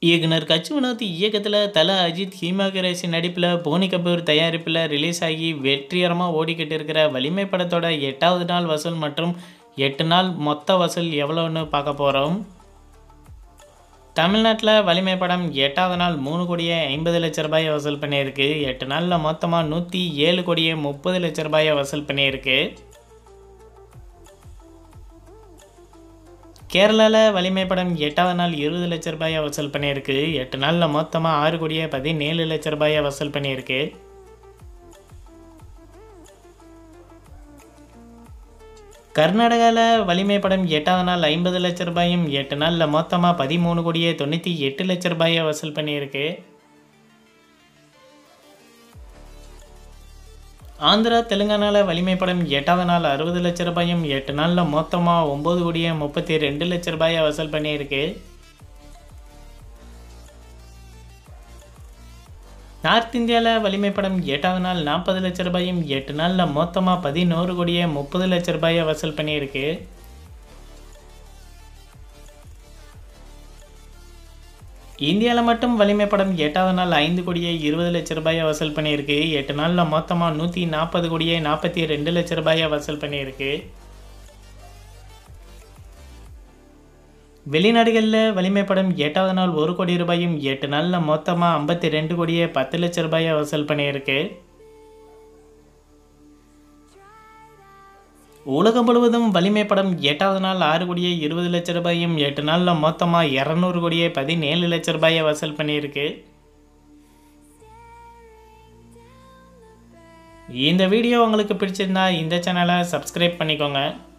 இயக்குனர் கச்சு வினோத் இயக்கத்தில் தல அஜித் ஹீமா கணேசன் நடிப்பில் போனி கபூர் தயாரிப்பில் ரிலீஸ் ஆகி வெற்றிகரமாக ஓடிக்கிட்டு இருக்கிற வலிமை படத்தோட எட்டாவது நாள் வசூல் மற்றும் எட்டு நாள் மொத்த வசூல் எவ்வளோன்னு பார்க்க போகிறோம் தமிழ்நாட்டில் வலிமை படம் எட்டாவது நாள் மூணு கோடியே ஐம்பது லட்ச ரூபாயை வசூல் பண்ணியிருக்கு எட்டு நாளில் மொத்தமாக நூற்றி ஏழு கோடியே முப்பது லட்ச ரூபாயை வசூல் பண்ணியிருக்கு கேரளாவில் வலிமை படம் எட்டாவது நாள் இருபது லட்ச ரூபாயை வசூல் பண்ணியிருக்கு எட்டு நாளில் மொத்தமாக ஆறு கோடியே பதினேழு லட்ச ரூபாயை வசூல் பண்ணியிருக்கு கர்நாடகாவில் வலிமை படம் எட்டாவது நாள் ஐம்பது லட்ச ரூபாயும் எட்டு நாளில் மொத்தமாக பதிமூணு கோடியே தொண்ணூற்றி எட்டு லட்ச ரூபாயை வசூல் பண்ணியிருக்கு ஆந்திரா தெலுங்கானாவில் வலிமை படம் எட்டாவது நாள் அறுபது லட்ச ரூபாயும் எட்டு நாளில் மொத்தமாக ஒம்பது கோடியே முப்பத்தி ரெண்டு லட்ச ரூபாயை வசூல் பண்ணியிருக்கு நார்த் இந்தியாவில் வலிமை படம் எட்டாவது நாள் நாற்பது லட்ச ரூபாயும் எட்டு நாளில் மொத்தமாக பதினோரு கோடியே முப்பது லட்ச ரூபாயை வசூல் பண்ணியிருக்கு இந்தியாவில் மட்டும் வலிமை படம் எட்டாவது நாள் ஐந்து கோடியே இருபது லட்ச ரூபாயை வசூல் பண்ணியிருக்கு எட்டு நாளில் மொத்தமாக நூற்றி நாற்பது கோடியே நாற்பத்தி ரெண்டு லட்ச ரூபாயை வசூல் பண்ணியிருக்கு வெளிநாடுகளில் வலிமை படம் எட்டாவது நாள் ஒரு கோடி ரூபாயும் எட்டு நாளில் மொத்தமாக ஐம்பத்தி ரெண்டு கோடியே பத்து லட்ச ரூபாயை வசூல் பண்ணியிருக்கு உலகம் முழுவதும் வலிமை படம் எட்டாவது நாள் ஆறு கோடியே இருபது லட்ச ரூபாயும் எட்டு நாளில் மொத்தமாக இரநூறு கோடியே பதினேழு லட்ச ரூபாயை வசூல் பண்ணியிருக்கு இந்த வீடியோ உங்களுக்கு பிடிச்சிருந்தா இந்த சேனலை சப்ஸ்கிரைப் பண்ணிக்கோங்க